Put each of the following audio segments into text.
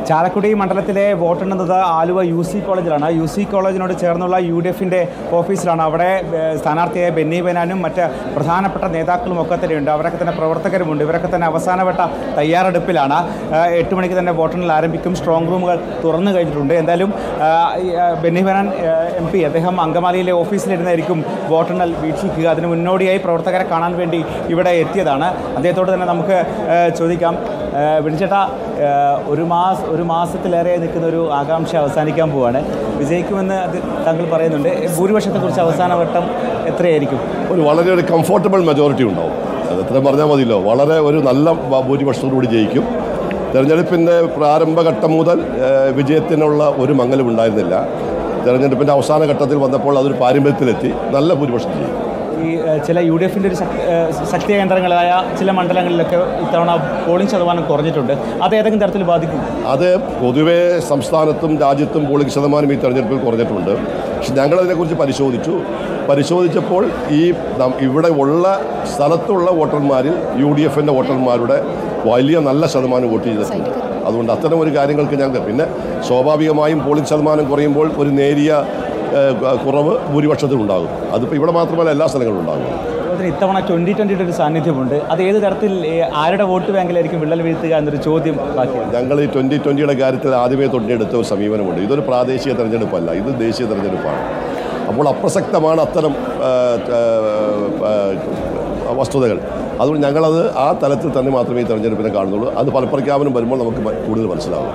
ചാലക്കുടി മണ്ഡലത്തിലെ വോട്ടെണ്ണുന്നത് Aluva U C കോളേജിലാണ് യു സി കോളേജിനോട് ചേർന്നുള്ള യു ഡി എഫിൻ്റെ ഓഫീസിലാണ് അവിടെ ഏഹ്, സ്ഥാനാർത്ഥിയായ ബെന്നി ബെനാനും മറ്റ് പ്രധാനപ്പെട്ട നേതാക്കളും ഒക്കെ തന്നെയുണ്ട് അവരൊക്കെ തന്നെ പ്രവർത്തകരുമുണ്ട് ഇവരൊക്കെ തന്നെ അവസാനവട്ട തയ്യാറെടുപ്പിലാണ് ഏഹ്, എട്ട് മണിക്ക് തന്നെ വോട്ടെണ്ണൽ ആരംഭിക്കും സ്ട്രോങ് റൂമുകൾ തുറന്നു കഴിഞ്ഞിട്ടുണ്ട് എന്തായാലും ഏഹ്, ഈ, ഏഹ്, ബെന്നി ബെനാൻ എം പി അദ്ദേഹം അങ്കമാലിയിലെ ഓഫീസിലിരുന്നായിരിക്കും വോട്ടെണ്ണൽ വീക്ഷിക്കുക അതിന് മുന്നോടിയായി പ്രവർത്തകരെ കാണാൻ വേണ്ടി ഇവിടെ എത്തിയതാണ് അദ്ദേഹത്തോട് തന്നെ നമുക്ക് ഏഹ്, ചോദിക്കാം ഏഹ്, ബിനിച്ചേട്ടാ ഏഹ്, ഒരു മാസം ഒരു മാസത്തിലേറെ നിൽക്കുന്ന ഒരു ആകാംക്ഷ അവസാനിക്കാൻ പോവാണ് വിജയിക്കുമെന്ന് അത് താങ്കൾ പറയുന്നുണ്ട് ഭൂരിപക്ഷത്തെക്കുറിച്ച് അവസാന വട്ടം എത്രയായിരിക്കും ഒരു വളരെ ഒരു കംഫർട്ടബിൾ മെജോറിറ്റി ഉണ്ടാവും അത് എത്രയും പറഞ്ഞാൽ മതിയല്ലോ വളരെ ഒരു നല്ല ഭ- ഭൂരിപക്ഷത്തോടുകൂടി ജയിക്കും തെരഞ്ഞെടുപ്പിൻ്റെ പ്രാരംഭഘട്ടം മുതൽ ഏഹ്, വിജയത്തിനുള്ള ഒരു മങ്ങലും ഉണ്ടായിരുന്നില്ല തെരഞ്ഞെടുപ്പിൻ്റെ അവസാന ഘട്ടത്തിൽ വന്നപ്പോൾ അതൊരു പാരമ്പര്യത്തിലെത്തി നല്ല ഭൂരിപക്ഷം ചെയ്യും ഈ ഏഹ്, ചില യു ഡി എഫിൻ്റെ ഒരു ശക്തി ഏഹ്, ശക്തി കേന്ദ്രങ്ങളായ ചില മണ്ഡലങ്ങളിലൊക്കെ ഇത്തവണ പോളിംഗ് ശതമാനം കുറഞ്ഞിട്ടുണ്ട് അത് ഏതെങ്കിലും തരത്തിൽ ബാധിക്കും അത് പൊതുവേ സംസ്ഥാനത്തും രാജ്യത്തും പോളിംഗ് ശതമാനം ഈ തെരഞ്ഞെടുപ്പിൽ കുറഞ്ഞിട്ടുണ്ട് പക്ഷെ ഞങ്ങളതിനെക്കുറിച്ച് പരിശോധിച്ചു പരിശോധിച്ചപ്പോൾ ഈ നം- ഇവിടെ ഉള്ള സ്ഥലത്തുള്ള വോട്ടർമാരിൽ യു ഡി എഫിൻ്റെ വോട്ടർമാരുടെ വലിയ നല്ല ശതമാനം വോട്ട് ചെയ്തിട്ടുണ്ട് അതുകൊണ്ട് അത്തരം ഒരു കാര്യങ്ങൾക്ക് ഞങ്ങൾ പിന്നെ സ്വാഭാവികമായും പോളിംഗ് ശതമാനം കുറയുമ്പോൾ ഒരു നേരിയ ഏഹ്, കുറവ് ഭൂരിപക്ഷത്തിൽ ഉണ്ടാകും അതിപ്പോൾ ഇവിടെ മാത്രമല്ല എല്ലാ സ്ഥലങ്ങളിലും ഉണ്ടാകും അതുപോലെ ഇത്തവണ ട്വൻ്റി ട്വൻ്റിയുടെ ഒരു സാന്നിധ്യമുണ്ട് അത് ഏത് തരത്തിൽ ഏഹ്, ആരുടെ വോട്ട് ബാങ്കിലായിരിക്കും വിള്ളൽ വീഴ്ത്തുക എന്നൊരു ചോദ്യം ബാക്കിയാണ് ഞങ്ങൾ ഈ ട്വൻ്റി ട്വൻ്റിയുടെ കാര്യത്തിൽ ആദ്യമേ തൊട്ടിയെടുത്ത ഒരു സമീപനമുണ്ട് ഇതൊരു പ്രാദേശിക തെരഞ്ഞെടുപ്പല്ല ഇത് ദേശീയ തെരഞ്ഞെടുപ്പാണ് അപ്പോൾ അപ്രസക്തമാണ് അത്തരം ആ, ആ, ആ, വസ്തുതകൾ അതുകൊണ്ട് ഞങ്ങളത് ആ തലത്തിൽ തന്നെ മാത്രമേ ഈ തെരഞ്ഞെടുപ്പിനെ കാണുന്നുള്ളൂ അത് ഫലപ്രഖ്യാപനം വരുമ്പോൾ നമുക്ക് മ- കൂടുതൽ മനസ്സിലാവും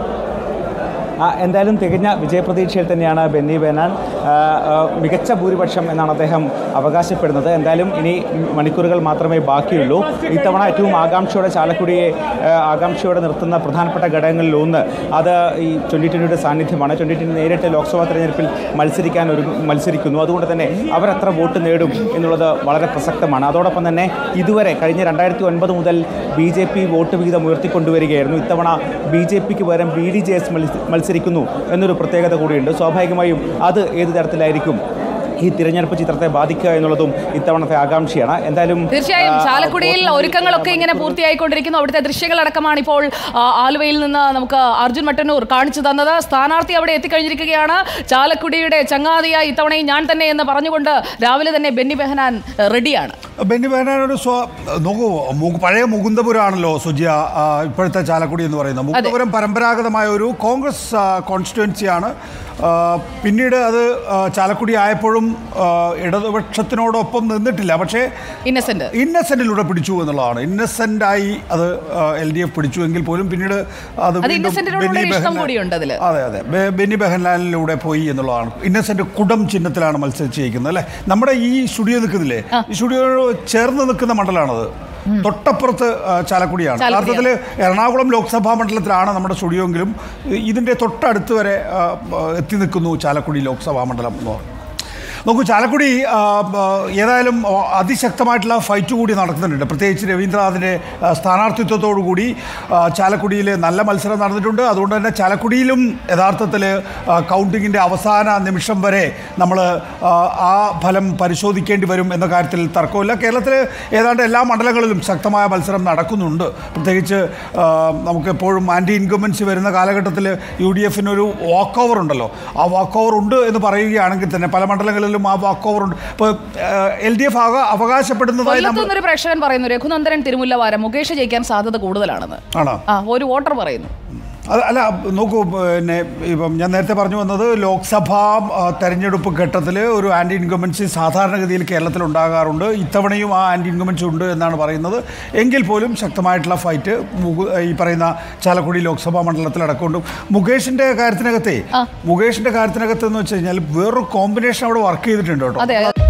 ആ, എന്തായാലും തികഞ്ഞ വിജയപ്രതീക്ഷയിൽ തന്നെയാണ് ബെന്നി ബെനാൻ ആ, ആ, മികച്ച ഭൂരിപക്ഷം എന്നാണ് അദ്ദേഹം അവകാശപ്പെടുന്നത് എന്തായാലും ഇനി മണിക്കൂറുകൾ മാത്രമേ ബാക്കിയുള്ളൂ ഇത്തവണ ഏറ്റവും ആകാംക്ഷയോടെ ചാലക്കുടിയെ ആ, ആകാംക്ഷയോടെ നിർത്തുന്ന പ്രധാനപ്പെട്ട ഘടകങ്ങളിൽ ഒന്ന് അത് ഈ ട്വൻ്റി ട്വൻ്റിയുടെ സാന്നിധ്യമാണ് ട്വൻ്റി ട്വൻ്റി നേരിട്ട് ലോക്സഭാ തെരഞ്ഞെടുപ്പിൽ മത്സരിക്കാൻ ഒരു മത്സരിക്കുന്നു അതുകൊണ്ട് തന്നെ അവരെത്ര വോട്ട് നേടും എന്നുള്ളത് വളരെ പ്രസക്തമാണ് അതോടൊപ്പം തന്നെ ഇതുവരെ കഴിഞ്ഞ രണ്ടായിരത്തി ഒൻപത് മുതൽ ബി ജെ പി വോട്ട് വിഹിതം ഉയർത്തിക്കൊണ്ടുവരികയായിരുന്നു ഇത്തവണ ബി ജെ പിക്ക് പകരം ബി ഡി ജെ എസ് മത്സരിക്കുന്നു എന്നൊരു പ്രത്യേകത കൂടിയുണ്ട് സ്വാഭാവികമായും അത് ഏത് തരത്തിലായിരിക്കും ഈ തിരഞ്ഞെടുപ്പ് ചിത്രത്തെ ബാധിക്കുക എന്നുള്ളതും ഇത്തവണത്തെ ആകാംക്ഷയാണ് എന്തായാലും തീർച്ചയായും ആ, ചാലക്കുടിയിൽ വോട്ട് ഒരുക്കങ്ങളൊക്കെ ഇങ്ങനെ പൂർത്തിയായിക്കൊണ്ടിരിക്കുന്നു അവിടുത്തെ ദൃശ്യങ്ങളടക്കമാണ് ഇപ്പോൾ ആ, ആലുവയിൽ നിന്ന് നമുക്ക് അർജുൻ മട്ടന്നൂർ കാണിച്ചു തന്നത് സ്ഥാനാർത്ഥി അവിടെ എത്തിക്കഴിഞ്ഞിരിക്കുകയാണ് ചാലക്കുടിയുടെ ചങ്ങാതിയായി ഇത്തവണയും ഞാൻ തന്നെ എന്ന് പറഞ്ഞുകൊണ്ട് രാവിലെ തന്നെ ബെന്നി ബെഹനാൻ ഏഹ്, റെഡിയാണ് ബെന്നി ബെഹനാനൊരു സ്വ നോക്കൂ മു- പഴയ മുകുന്ദപുരമാണല്ലോ സുജിയ ആ, ഇപ്പോഴത്തെ ചാലക്കുടി എന്ന് പറയുന്നത് മുകുന്ദപുരം പരമ്പരാഗതമായ ഒരു കോൺഗ്രസ് ആ, കോൺസ്റ്റിറ്റ്യുവൻസിയാണ് ആ, പിന്നീട് അത് ആ, ചാലക്കുടി ആയപ്പോഴും ആ, ഇടതുപക്ഷത്തിനോടൊപ്പം നിന്നിട്ടില്ല പക്ഷേ ഇന്നസെന്റ് ഇന്നസെന്റിലൂടെ പിടിച്ചു എന്നുള്ളതാണ് ഇന്നസെന്റ് ആയി അത് എൽ ഡി എഫ് പിടിച്ചു എങ്കിൽ പോലും പിന്നീട് അത് അത് വീണ്ടും ഇന്നസെന്റിനോടുള്ള ബെന്നി ഇഷ്ടം ബെഹനാൻ- കൂടിയുണ്ട് അതില്. അതെ അതെ ബെ- ബെന്നി ബെഹൻലാലിലൂടെ പോയി എന്നുള്ളതാണ് ഇന്നസെന്റ് കുടം ചിഹ്നത്തിലാണ് മത്സരിച്ചിരിക്കുന്നത് അല്ലേ നമ്മുടെ ഈ സ്റ്റുഡിയോ നിൽക്കുന്നില്ലേ ഈ സ്റ്റുഡിയോ ചേർന്ന് നിൽക്കുന്ന മണ്ഡലമാണത് തൊട്ടപ്പുറത്ത് ആ, ചാലക്കുടിയാണ് ചാലക്കുടിയാണ്. യഥാർത്ഥത്തിൽ എറണാകുളം ലോക്സഭാ മണ്ഡലത്തിലാണ് നമ്മുടെ സ്റ്റുഡിയോ എങ്കിലും ഇതിന്റെ തൊട്ടടുത്ത് വരെ ആ, ആ, എത്തി നിൽക്കുന്നു ചാലക്കുടി ലോക്സഭാ മണ്ഡലം എന്ന് പറയുന്നത് നോക്കൂ ചാലക്കുടി ആ, ആ, ഏതായാലും ആ, അതിശക്തമായിട്ടുള്ള ഫൈറ്റ് കൂടി നടക്കുന്നുണ്ട് പ്രത്യേകിച്ച് രവീന്ദ്രനാഥിൻ്റെ ആ, സ്ഥാനാർത്ഥിത്വത്തോടു കൂടി ആ, ചാലക്കുടിയിൽ നല്ല മത്സരം നടന്നിട്ടുണ്ട് അതുകൊണ്ട് തന്നെ ചാലക്കുടിയിലും യഥാർത്ഥത്തിൽ കൗണ്ടിങ്ങിൻ്റെ അവസാന നിമിഷം വരെ നമ്മൾ ആ ഫലം പരിശോധിക്കേണ്ടി വരും എന്ന കാര്യത്തിൽ തർക്കമില്ല കേരളത്തിൽ ഏതാണ്ട് എല്ലാ മണ്ഡലങ്ങളിലും ശക്തമായ മത്സരം നടക്കുന്നുണ്ട് പ്രത്യേകിച്ച് ആ, നമുക്ക് എപ്പോഴും ആൻറ്റി ഇൻകംബൻസി വരുന്ന കാലഘട്ടത്തിൽ യു ഡി എഫിനൊരു വാക്ക് ഓവർ ഉണ്ടല്ലോ ആ വാക്ക് ഓവർ ഉണ്ട് എന്ന് പറയുകയാണെങ്കിൽ തന്നെ പല മണ്ഡലങ്ങളിലും ആ വാക്ക് ഓവർ ഉണ്ട് ഇപ്പോൾ എൽ ഡി എഫ് അവകാശപ്പെടുന്നതായി നമ്മൾ കൊല്ലത്തുനിന്നൊരു പ്രേക്ഷകൻ പറയുന്നു രഘുനന്ദനൻ തിരുമുല്ലവാരം മുകേഷ് ജയിക്കാൻ സാധ്യത കൂടുതലാണെന്ന് ആണോ ആ ഒരു വോട്ടർ പറയുന്നു അത് അല്ല നോക്കൂ പിന്നെ ഇപ്പം ഞാൻ നേരത്തെ പറഞ്ഞു വന്നത് ലോക്സഭാ ആ, തെരഞ്ഞെടുപ്പ് ഘട്ടത്തിൽ ഒരു ആൻറ്റി ഇൻകംബൻസി സാധാരണഗതിയിൽ കേരളത്തിൽ ഉണ്ടാകാറുണ്ട് ഇത്തവണയും ആ ആൻറ്റി ഇൻകംബൻസി ഉണ്ട് എന്നാണ് പറയുന്നത് എങ്കിൽ പോലും ശക്തമായിട്ടുള്ള ഫൈറ്റ് മുകു ഈ പറയുന്ന ചാലക്കുടി ലോക്സഭാ മണ്ഡലത്തിൽ അടക്കമുണ്ട് മുകേഷിൻ്റെ കാര്യത്തിനകത്തെ മുകേഷിൻ്റെ കാര്യത്തിനകത്ത് എന്ന് വെച്ച് കഴിഞ്ഞാൽ വേറൊരു കോമ്പിനേഷൻ അവിടെ വർക്ക് ചെയ്തിട്ടുണ്ട് കേട്ടോ അതെ